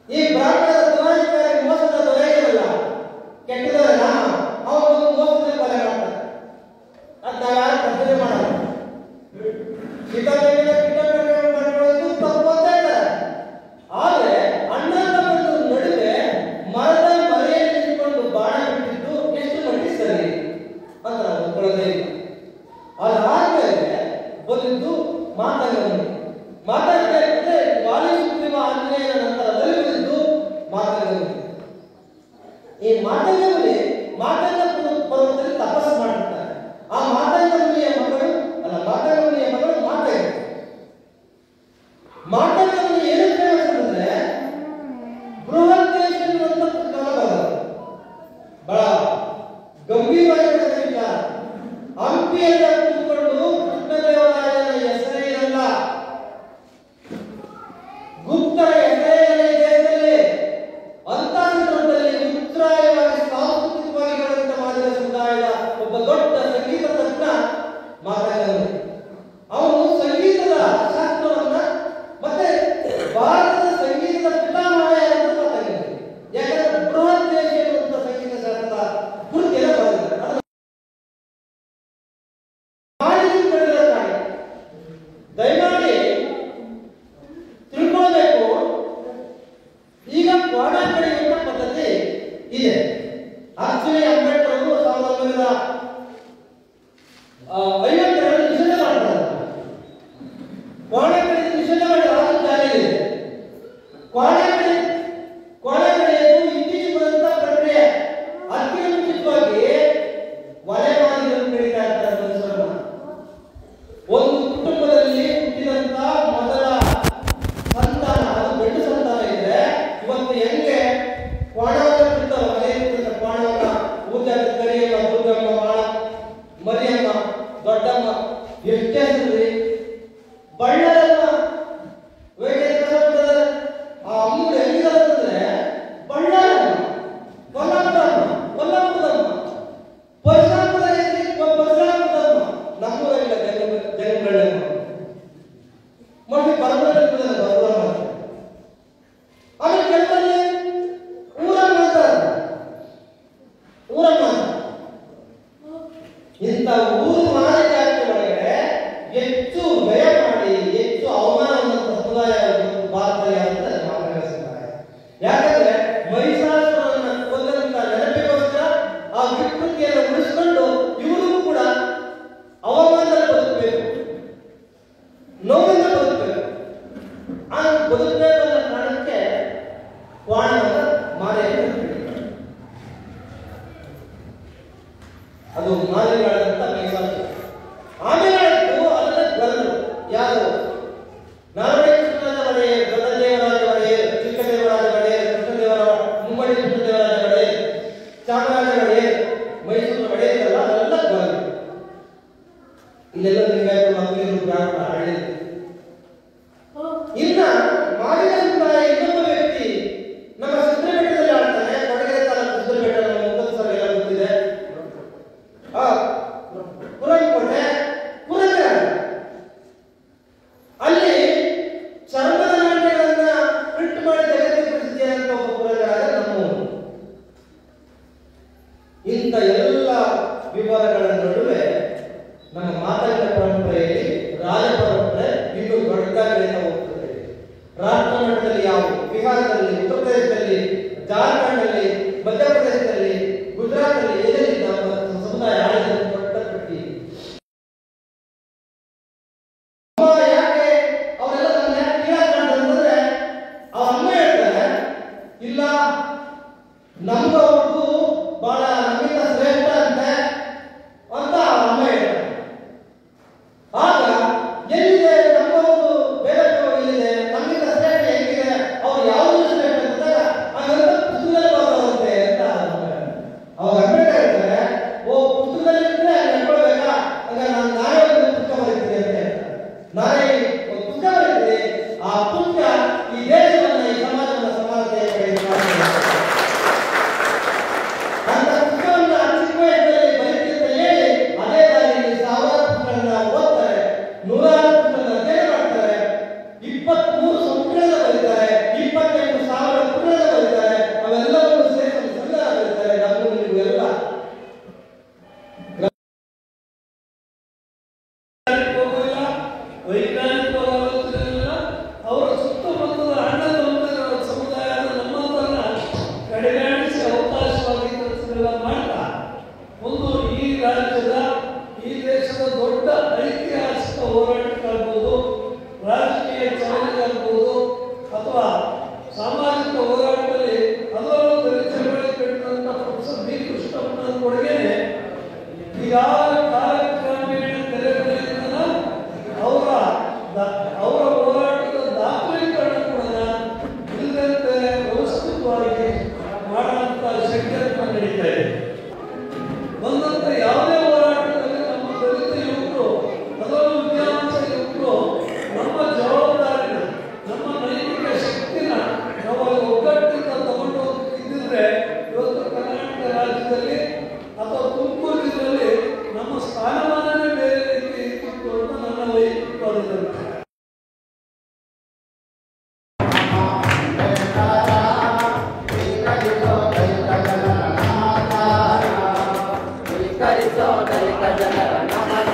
ಈ ಬ್ರಾಹ್ಮಣರ ದುರಾಧಿಕಾರಿ ಮೋಸದ ದೊರೆಯಿರಲ್ಲ ಕೆಟ್ಟದಲ್ಲ ಅವನು ಮೋಸದ ಕೊಲೆ ಮಾಡ್ತಾರೆ ಅದ್ ನಾವ್ಯಾರು ಕರ್ತವ್ಯ ಮಾಡಲ್ಲ ಸೀತಾದೇವಿನ ಕಿಟಕಿಗಳನ್ನು ಮಾಡ್ಕೊಳ್ಳೋದು ತಪ್ಪು ಅಂತ ಹೇಳ್ತಾರೆ ಆದ್ರೆ ಅಣ್ಣ ತಮ್ಮಂದ್ರ ನಡುವೆ ಮರದ ಮರೆಯಲ್ಲಿ ನಿಂತ್ಕೊಂಡು ಬಾಣ ಬಿಟ್ಟಿದ್ದು ಎಷ್ಟು ಮಟ್ಟಿಗೆ ಸರಿ ಅಂತ ನಾವು ಒಪ್ಕೊಳ್ಳೋದೇ ಇಲ್ಲ ಅದಾದ್ಮೇಲೆ ಬಂದಿದ್ದು ಮಾತಂಗಮಣಿ ಮಾತಾಡಿದೆ ಅಂದ್ರೆ ವಾಲಿ ಸುಗ್ರೀವ ಆಂಜನೇಯನ ನಂತರದಲ್ಲಿ ಬಂದಿದ್ದು ಮಾತಂಗಮಣಿ ಈ ಮಾತಂಗಮುನಿ ಮಾತಂಗ ಪರ್ವ- ಪರ್ವತದಲ್ಲಿ ತಪಸ್ಸು ಮಾಡಿರ್ತಾರೆ ಆ ಮಾತಂಗಮುನಿಯ ಮಗಳು ಅಲ್ಲ ಮಾತಂಗಮುನಿಯ ಮಗಳು ಮಾತಂಗ ಮಾತಂಗಮುನಿ ಏನು ಫೇಮಸ್ ಅಂದ್ರೆ ಬೃಹದ್ದೇಶ ಅಂತ ಪುಸ್ತಕ ಬರೋದು ಬಹಳ ಗಂಭೀರವಾಗಿರ್ತಕ್ಕಂಥ ವಿಚಾರ ಹಂಪಿಯನ್ನ ಕೂತ್ಕೊಂಡು ಕೃಷ್ಣದೇವರಾಯನ ಹೆಸರೇ ಇರಲ್ಲ ಗುಪ್ತರ ಹೆಸರೇ ಇಲ್ಲ ಈ ದೇಶದಲ್ಲಿ ಅಂತ ಸಂದರ್ಭದಲ್ಲಿ ಉತ್ರಾಯವಾಗಿ ಸಾಂಸ್ಕೃತಿಕವಾಗಿ ಬೆಳೆದಂತ ಮಾದಿಗ ಸಮುದಾಯದ ಒಬ್ಬ ದೊಡ್ಡ ಸಂಗೀತ ತಜ್ಞ ಮಾತಾಡಿದವನು ಅವನು ಸಂಗೀತದ ಶಾಸ್ತ್ರವನ್ನ ಮತ್ತೆ ಭಾರತದ ಸಂಗೀತದ ಪಿತಾಮಹ ಅಂತ ಮಾತಾಡಿದ್ದಾನೆ ಯಾಕಂದ್ರೆ ಬೃಹತ್ ದೇಶ ಎನ್ನುವಂತ ಸಂಗೀತ ಶಾಸ್ತ್ರದ ಕೃತಿಯನ್ನು ಬರೆದಿದ್ದಾರೆ ಅದು ಮಾಡಿದ್ದು ಬೆಳೆದಿದ್ದಾರೆ ದಯಮಾಡಿ ತಿಳ್ಕೊಳ್ಬೇಕು ಈಗ ಕ್ವಾಡ ಕಡೆಯುವಂತ ಪದ್ಧತಿ ಇದೆ ಆಕ್ಚುಲಿ ಅಂಬೇಡ್ಕರ್ ಅವರು ಸಾವಿರದ ಒಂಬೈನೂರ ಆ, ಐವತ್ತೆರಡು ನಿಷೇಧ ಮಾಡ್ತಾರೆ ಕ್ವಾಡ ಕಡೆ ನಿಷೇಧ ಮಾಡಿ ರಾಜ್ಯ ಜಾರಿಯಲ್ಲಿದೆ ಕ್ವಾಡ ಕಡೆ ಕ್ವಾಡ ಕಡೆಯದು ಇತ್ತೀಚೆಗೆ ಬಂದಂತ ಪ್ರಕ್ರಿಯೆ ಅದಕ್ಕೆ ಮುಂಚಿತವಾಗಿ ವಲೆ ಮಾದಿಗರು ಕರೀತಾ ಇರ್ತಾರೆ ಮನುಷ್ಯರನ್ನ ಒಂದು ಕುಟುಂಬದಲ್ಲಿ ಹುಟ್ಟಿದಂತ ಮೊದಲ ಸಂತಾನ ಅದು ಗಂಡು ಸಂತಾನ ಇದ್ರೆ ಇವತ್ತು ಹೆಂಗೆ ಕ್ವಾಣವನ್ನ ಬಿಡ್ತಾವ ಮನೆ ಇರ್ತಕ್ಕಂಥ ಕ್ವಾಣವನ್ನ ಊಟ ಕರಿಯಮ್ಮ ದುರ್ಗಮ್ಮ ಮಾಳ ಮರಿಯಮ್ಮ ದೊಡ್ಡಮ್ಮ ಎಷ್ಟೇ ಹೆಸರು ಬಳ್ಳರಮ್ಮ ವೇಗೇಶ್ವರ ಆ ಅಮ್ಮಗಳು ಹೆಂಗಿದಾರೆ ಅಂತಂದ್ರೆ ಬಳ್ಳಾರಮ್ಮ ಕೊಲ್ಲಾಪುರಮ್ಮ ಕೊಲ್ಲಾಪುರದಮ್ಮ ಪರಶುರಾಮದಲ್ಲಿ ಪರಶುರಾಮದಮ್ಮ ನಮ್ಮೂರಲ್ಲ ಜಗ ಜಗಗಳಮ್ಮ ಮತ್ತೆ ಪರಮರಲ್ಲಿ ಬರುವಮ್ಮ ಆಮೇಲೆ ಕೆಲವರಲ್ಲಿ ಊರಮ್ಮ ಅಂತಾರೆ ಊರಮ್ಮ ಅಂತ. ಇಂಥ ಊರು ಮಾರಿ ಜಾತಿ ಒಳಗಡೆ ಹೆಚ್ಚು ವ್ಯಯ ಮಾಡಿ ಹೆಚ್ಚು ಅವಮಾನವನ್ನು ಸಮುದಾಯ ಇವತ್ತು ಭಾರತದಲ್ಲಿ ಆಗ್ತದೆ ಮಾನವ ಸಮುದಾಯ ಯಾಕಂದ್ರೆ ಮಹಿಷಾಸುರನ್ನ ಕೊಂದಂತ ನೆನಪಿಗೋಸ್ಕರ ಆ ವಿಕೃತಿಯನ್ನು ಉಳಿಸಿಕೊಂಡು ಇವರು ಕೂಡ ಅವಮಾನದಲ್ಲಿ ಬದುಕಬೇಕು ನೋವನ್ನ ಬದುಕಬೇಕು ಆ ಬದುಕಬೇಕು ಅನ್ನೋ ಕಾರಣಕ್ಕೆ ಕ್ವಾಣವನ್ನು ಮಾರೆಯನ್ನು ಬಿಟ್ಟಿದ್ದಾರೆ. ಅದು ಮಾರಿಗಳಂತ ಮೈಸಾಸು ಆಮೇಲೆ ಆಯ್ತು ಅದನ್ನ ಗಂಧರು ಯಾರು ನಾಲ್ವಡಿ ಕೃಷ್ಣರಾಜ ಒಡೆಯರ್ ದೊಡ್ಡದೇವರಾಜ ಒಡೆಯರ್ ಚಿಕ್ಕದೇವರಾಜ ಒಡೆಯರ್ ಕೃಷ್ಣದೇವರ ಮುಮ್ಮಡಿ ಕೃಷ್ಣದೇವರಾಜ ಒಡೆಯರ್ ಚಾಮರಾಜ ಒಡೆಯರ್ ಮೈಸೂರು ಒಡೆಯರ್ ಎಲ್ಲ ಅದೆಲ್ಲ ಗಂಧರು ಇಲ್ಲೆಲ್ಲ ಲಿಂಗಾಯತ ಮಕ್ಕಳು ಬ್ರಾಹ್ಮಣ ಹಳ್ಳಿ ಇನ್ನ ಮಾದಿಗ ಸಮುದಾಯ ಇನ್ನೊಬ್ಬ ವ್ಯಕ್ತಿ ನಮ್ಮ ಸಿದ್ದರಬೆಟ್ಟದಲ್ಲಿ ಆಡ್ತಾನೆ ಕೊಡಗೆರೆ ತಾಲೂಕು ಸಿದ್ದರಬೆಟ್ಟ ನಮ್ಮ ಮುಖದ ಸರ್ ಎಲ್ಲ ಗೊತ್ತಿದೆ ಆ ಪುರಂಕೋಟೆ ಪುರಂದರ ಅಲ್ಲಿ ಚರ್ಮದ ನಾಟ್ಯಗಳನ್ನ ಪ್ರಿಂಟ್ ಮಾಡಿ ಜಗತ್ತಿಗೆ ಪ್ರಸಿದ್ಧಿಯಾದಂತ ಒಬ್ಬ ಪುರಂದರ ನಮ್ಮೂರು ಇಂಥ ಎಲ್ಲ ವಿವರಗಳ ನಡುವೆ ನಮ್ಮ ಮಾತಂಗ ಪರಂಪರೆಯಲ್ಲಿ ರಾಜ ಪರಂಪರೆ ಇನ್ನೂ ದೊಡ್ಡದಾಗಿ ಬೆಳೀತಾ ಹೋಗ್ತದೆ ರಾಷ್ಟ್ರ ಮಟ್ಟದಲ್ಲಿ ಯಾವ ಬಿಹಾರದಲ್ಲಿ ಉತ್ತರ ಪ್ರದೇಶದಲ್ಲಿ ಜಾರ್ಖಂಡಲ್ಲಿ ಮಧ್ಯಪ್ರದೇಶದಲ್ಲಿ ಗುಜರಾತಲ್ಲಿ ಎಲ್ಲೆಲ್ಲಿ ನಮ್ಮ ಸಮುದಾಯ ಆಳಿದ ದೊಡ್ಡ ಪಟ್ಟಿ ಅಮ್ಮ ಯಾಕೆ ಅವರೆಲ್ಲ ನನ್ನ ಯಾಕೆ ಕೀಳಾಗಿ ಕಾಣ್ತಾರೆ ಅಂತಂದ್ರೆ ಅವ್ರ ಅಮ್ಮ ಹೇಳ್ತಾರೆ ಇಲ್ಲ ನಮ್ದು ಅವ್ರದ್ದು ಬಹಳ ನಮ್ಮಿಂದ ಶ್ರೇಷ್ಠ ಅಂತೆ ಅಂತ ಅವ್ರ ಅಮ್ಮ ಹೇಳ್ತಾರೆ ಆಗ ಎಲ್ಲಿದೆ ನಮ್ಮವರು ಬೇರೆ ಎಲ್ಲಿದೆ ನಮ್ಮಿಂದ ಶ್ರೇಷ್ಠ ಹೆಂಗಿದೆ ಅವ್ರು ಯಾವುದು ಶ್ರೇಷ್ಠ ಅಂದಾಗ ಹಾಗಂತ ಪುಸ್ತಕದಲ್ಲಿ ಬರ್ತಾರಂತೆ ಅಂತ ಅವ್ರ ಅಮ್ಮ ಹೇಳ್ತಾರೆ. ಅವಾಗ ಅಂಬೇಡ್ಕರ್ ಹೇಳ್ತಾರೆ ಓ ಪುಸ್ತಕದಲ್ಲಿ ಇದ್ರೆ ನೆನ್ಕೊಳ್ಬೇಕಾ ಹಂಗ ನಾನು ನಾನೇ ಒಂದು ಪುಸ್ತಕ ಬರೀತೀನಿ ಅಂತ ಹೇಳ್ತಾರೆ ನಾನೇ ಒಂದು ಪುಸ್ತಕ ಬರೀತೀನಿ ಆ ಪುಸ್ತಕ ಈ ದೇಶವನ್ನ ಈ ಸಮಾಜವನ್ನ ಸಮಾನತೆಯ ಕಡೆಗೆ ಸಾಗಿಸುತ್ತೆ. ಅಂತ ಪುಸ್ತಕವನ್ನ ಚಿಕ್ಕ ವಯಸ್ಸಲ್ಲಿ ಬರೀತಿದ್ದ ಹೇಳಿ ಅದೇ ದಾರಿಯಲ್ಲಿ ಸಾವಿರಾರು ಪುಸ್ತಕಗಳನ್ನ ಓದ್ತಾರೆ ನೂರಾರು ಪುಸ್ತಕಗಳನ್ನ ಅಧ್ಯಯನ ಮಾಡ್ತಾರೆ ಇಪ್ಪತ್ಮೂರು ಸಂಸ್ಕೃತ ಬರೀತಾರೆ ಇಪ್ಪತ್ತೆಂಟು ಸಾವಿರ ಪುಟ ದ- ಅವರ ಹೋರಾಟದ ದಾಖಲೀಕರಣ ಕೂಡ ಇಲ್ಲದಂತೆ ವ್ಯವಸ್ಥಿತವಾಗಿ ಮಾಡುವಂತ ಶಕ್ಯತೆ ನಡೀತಾ ಇದೆ ಬಂದಂತ ಯಾವುದೇ ಹೋರಾಟದಲ್ಲಿ ನಮ್ಮ ದಲಿತ ಯುವಕರು ಅದರಲ್ಲೂ ವಿದ್ಯಾವಂತ ಯುವಕರು ನಮ್ಮ ಜವಾಬ್ದಾರಿನ ನಮ್ಮ ನೈತಿಕ ಶಕ್ತಿನ ನಾವು ಅಲ್ಲಿ ಒಗ್ಗಟ್ಟಿಂದ ತಗೊಂಡು ಇದ್ದಿದ್ರೆ ಇವತ್ತು ಕರ್ನಾಟಕ ರಾಜ್ಯದಲ್ಲಿ ಅಥವಾ ತುಮಕೂರು ಜಿಲ್ಲೆಯಲ್ಲಿ ನಮ್ಮ ಸ್ಥಾನಮಾನನೇ ಬೇರೆ ರೀತಿ ಇತ್ತು ಅಂತ ನನ್ನ ವೈಯಕ್ತಿಕವಾದ ಅಭಿಪ್ರಾಯ. ಸ್ವೀಕರಿಸೋ ದಲಿತ ಜನರ ನಮನ